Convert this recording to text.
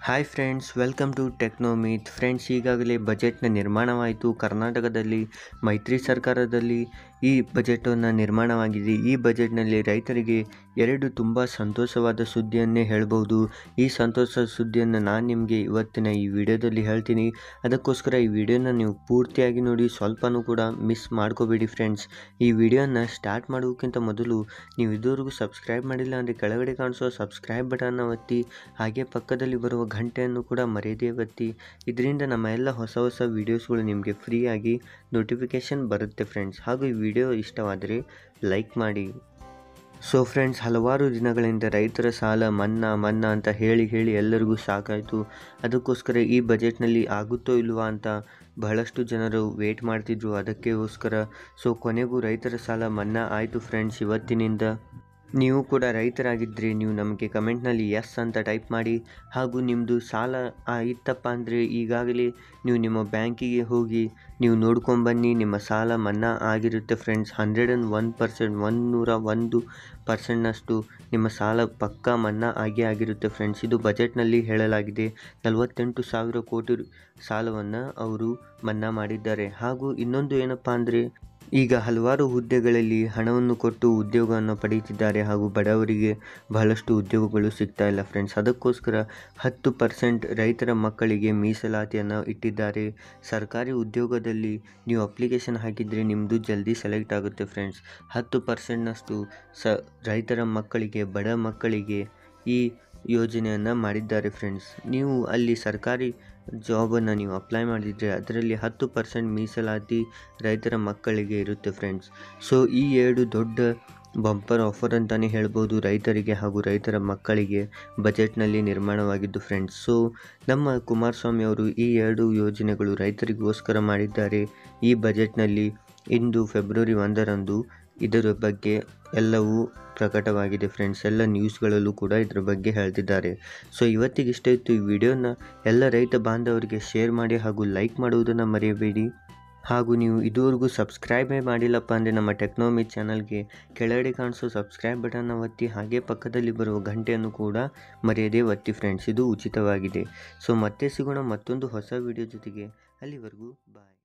hi friends welcome to Technomith friends ಈಗಾಗಲೇ ಬಜೆಟ್ನ ನಿರ್ಮಾಣವಾಯಿತು ಕರ್ನಾಟಕದಲ್ಲಿ ಮೈತ್ರಿ ಸರ್ಕಾರದಲ್ಲಿ ಈ ಬಜೆಟನ್ನು ನಿರ್ಮಾಣವಾಗಿದೆ ಈ ಬಜೆಟ್ನಲ್ಲಿ ರೈತರಿಗೆ ಎರಡು ತುಂಬ ಸಂತೋಷವಾದ ಸುದ್ದಿಯನ್ನೇ ಹೇಳ್ಬೋದು ಈ ಸಂತೋಷದ ಸುದ್ದಿಯನ್ನು ನಾನು ನಿಮಗೆ ಇವತ್ತಿನ ಈ ವಿಡಿಯೋದಲ್ಲಿ ಹೇಳ್ತೀನಿ ಅದಕ್ಕೋಸ್ಕರ ಈ ವಿಡಿಯೋನ ನೀವು ಪೂರ್ತಿಯಾಗಿ ನೋಡಿ ಸ್ವಲ್ಪನೂ ಕೂಡ ಮಿಸ್ ಮಾಡ್ಕೋಬೇಡಿ ಫ್ರೆಂಡ್ಸ್ ಈ ವಿಡಿಯೋನ ಸ್ಟಾರ್ಟ್ ಮಾಡೋಕ್ಕಿಂತ ಮೊದಲು ನೀವು ಇದುವರೆಗೂ ಸಬ್ಸ್ಕ್ರೈಬ್ ಮಾಡಿಲ್ಲ ಅಂದರೆ ಕೆಳಗಡೆ ಕಾಣಿಸೋ ಸಬ್ಸ್ಕ್ರೈಬ್ ಬಟನ್ನ ಒತ್ತಿ ಹಾಗೆ ಪಕ್ಕದಲ್ಲಿ ಬರುವ ಗಂಟೆಯನ್ನು ಕೂಡ ಮರೆಯದೇ ಒತ್ತಿ ಇದರಿಂದ ನಮ್ಮ ಎಲ್ಲ ಹೊಸ ಹೊಸ ವೀಡಿಯೋಸ್ಗಳು ನಿಮಗೆ ಫ್ರೀಯಾಗಿ ನೋಟಿಫಿಕೇಷನ್ ಬರುತ್ತೆ ಫ್ರೆಂಡ್ಸ್ ಹಾಗೂ ಈ ವಿಡಿಯೋ ಇಷ್ಟವಾದರೆ ಲೈಕ್ ಮಾಡಿ ಸೊ ಫ್ರೆಂಡ್ಸ್ ಹಲವಾರು ದಿನಗಳಿಂದ ರೈತರ ಸಾಲ ಮನ್ನಾ ಮನ್ನಾ ಅಂತ ಹೇಳಿ ಹೇಳಿ ಎಲ್ಲರಿಗೂ ಸಾಕಾಯಿತು ಅದಕ್ಕೋಸ್ಕರ ಈ ಬಜೆಟ್ನಲ್ಲಿ ಆಗುತ್ತೋ ಇಲ್ವಾ ಅಂತ ಬಹಳಷ್ಟು ಜನರು ವೇಟ್ ಮಾಡ್ತಿದ್ರು ಅದಕ್ಕೋಸ್ಕರ ಸೊ ಕೊನೆಗೂ ರೈತರ ಸಾಲ ಮನ್ನಾ ಆಯಿತು ಫ್ರೆಂಡ್ಸ್ ಇವತ್ತಿನಿಂದ ನೀವು ಕೂಡ ರೈತರಾಗಿದ್ದರೆ ನೀವು ನಮಗೆ ಕಮೆಂಟ್ನಲ್ಲಿ ಎಸ್ ಅಂತ ಟೈಪ್ ಮಾಡಿ ಹಾಗೂ ನಿಮ್ಮದು ಸಾಲ ಆ, ಇತ್ತಪ್ಪ ಅಂದರೆ ಈಗಾಗಲೇ ನೀವು ನಿಮ್ಮ ಬ್ಯಾಂಕಿಗೆ ಹೋಗಿ ನೀವು ನೋಡ್ಕೊಂಬನ್ನಿ ನಿಮ್ಮ ಸಾಲ ಮನ್ನಾ ಆಗಿರುತ್ತೆ friends hundred and one percent ಒಂದುನೂರ ಒಂದು ಪರ್ಸೆಂಟ್ನಷ್ಟು ನಿಮ್ಮ ಸಾಲ ಪಕ್ಕಾ ಮನ್ನಾ ಆಗೇ ಆಗಿರುತ್ತೆ ಫ್ರೆಂಡ್ಸ್ ಇದು ಬಜೆಟ್ನಲ್ಲಿ ಹೇಳಲಾಗಿದೆ ನಲವತ್ತೆಂಟು ಸಾವಿರ ಕೋಟಿ ಸಾಲವನ್ನು ಅವರು ಮನ್ನಾ ಮಾಡಿದ್ದಾರೆ ಹಾಗೂ ಇನ್ನೊಂದು ಏನಪ್ಪ ಅಂದರೆ ಈಗ ಹಲವಾರು ಹುದ್ದೆಗಳಲ್ಲಿ ಹಣವನ್ನು ಕೊಟ್ಟು ಉದ್ಯೋಗವನ್ನು ಪಡೆಯುತ್ತಿದ್ದಾರೆ ಹಾಗೂ ಬಡವರಿಗೆ ಬಹಳಷ್ಟು ಉದ್ಯೋಗಗಳು ಸಿಗ್ತಾ ಇಲ್ಲ ಫ್ರೆಂಡ್ಸ್ ಅದಕ್ಕೋಸ್ಕರ ಹತ್ತು ಪರ್ಸೆಂಟ್ ರೈತರ ಮಕ್ಕಳಿಗೆ ಮೀಸಲಾತಿಯನ್ನು ಇಟ್ಟಿದ್ದಾರೆ ಸರ್ಕಾರಿ ಉದ್ಯೋಗದಲ್ಲಿ ನೀವು ಅಪ್ಲಿಕೇಶನ್ ಹಾಕಿದರೆ ನಿಮ್ಮದು ಜಲ್ದಿ ಸೆಲೆಕ್ಟ್ ಆಗುತ್ತೆ ಫ್ರೆಂಡ್ಸ್ ಹತ್ತು ಪರ್ಸೆಂಟ್ನಷ್ಟು ಸ ರೈತರ ಮಕ್ಕಳಿಗೆ ಬಡ ಮಕ್ಕಳಿಗೆ ಈ ಯೋಜನೆಯನ್ನು ಮಾಡಿದ್ದಾರೆ ಫ್ರೆಂಡ್ಸ್ ನೀವು ಅಲ್ಲಿ ಸರ್ಕಾರಿ ಜಾಬನ್ನು ನೀವು ಅಪ್ಲೈ ಮಾಡಿದರೆ ಅದರಲ್ಲಿ ಹತ್ತು ಪರ್ಸೆಂಟ್ ಮೀಸಲಾತಿ ರೈತರ ಮಕ್ಕಳಿಗೆ ಇರುತ್ತೆ ಫ್ರೆಂಡ್ಸ್ ಸೊ ಈ ಎರಡು ದೊಡ್ಡ ಬಂಪರ್ ಆಫರ್ ಅಂತಲೇ ಹೇಳ್ಬೋದು ರೈತರಿಗೆ ಹಾಗೂ ರೈತರ ಮಕ್ಕಳಿಗೆ ಬಜೆಟ್ನಲ್ಲಿ ನಿರ್ಮಾಣವಾಗಿದ್ದು ಫ್ರೆಂಡ್ಸ್ ಸೊ ನಮ್ಮ ಕುಮಾರಸ್ವಾಮಿ ಅವರು ಈ ಎರಡು ಯೋಜನೆಗಳು ರೈತರಿಗೋಸ್ಕರ ಮಾಡಿದ್ದಾರೆ ಈ ಬಜೆಟ್ನಲ್ಲಿ ಇಂದು ಫೆಬ್ರವರಿ ಒಂದರಂದು ಇದರ ಬಗ್ಗೆ ಎಲ್ಲವೂ ಪ್ರಕಟವಾಗಿದೆ ಫ್ರೆಂಡ್ಸ್ ಎಲ್ಲ ನ್ಯೂಸ್ಗಳಲ್ಲೂ ಕೂಡ ಇದರ ಬಗ್ಗೆ ಹೇಳ್ತಿದ್ದಾರೆ ಸೊ ಇವತ್ತಿಗೆ ಇಷ್ಟ ಇತ್ತು ಈ ವಿಡಿಯೋನ ಎಲ್ಲ ರೈತ ಬಾಂಧವರಿಗೆ ಶೇರ್ ಮಾಡಿ ಹಾಗೂ ಲೈಕ್ ಮಾಡುವುದನ್ನು ಮರೆಯಬೇಡಿ ಹಾಗೂ ನೀವು ಇದುವರೆಗೂ ಸಬ್ಸ್ಕ್ರೈಬೇ ಮಾಡಿಲ್ಲಪ್ಪ ಅಂದರೆ ನಮ್ಮ ಟೆಕ್ನಾಮಿ ಚಾನಲ್ಗೆ ಕೆಳಗಡೆ ಕಾಣಿಸೋ ಸಬ್ಸ್ಕ್ರೈಬ್ ಬಟನ್ನ ಒತ್ತಿ ಹಾಗೆ ಪಕ್ಕದಲ್ಲಿ ಬರುವ ಗಂಟೆಯನ್ನು ಕೂಡ ಮರೆಯದೇ ಒತ್ತಿ ಫ್ರೆಂಡ್ಸ್ ಇದು ಉಚಿತವಾಗಿದೆ ಸೊ ಮತ್ತೆ ಸಿಗೋಣ ಮತ್ತೊಂದು ಹೊಸ ವಿಡಿಯೋ ಜೊತೆಗೆ ಅಲ್ಲಿವರೆಗೂ ಬಾಯ್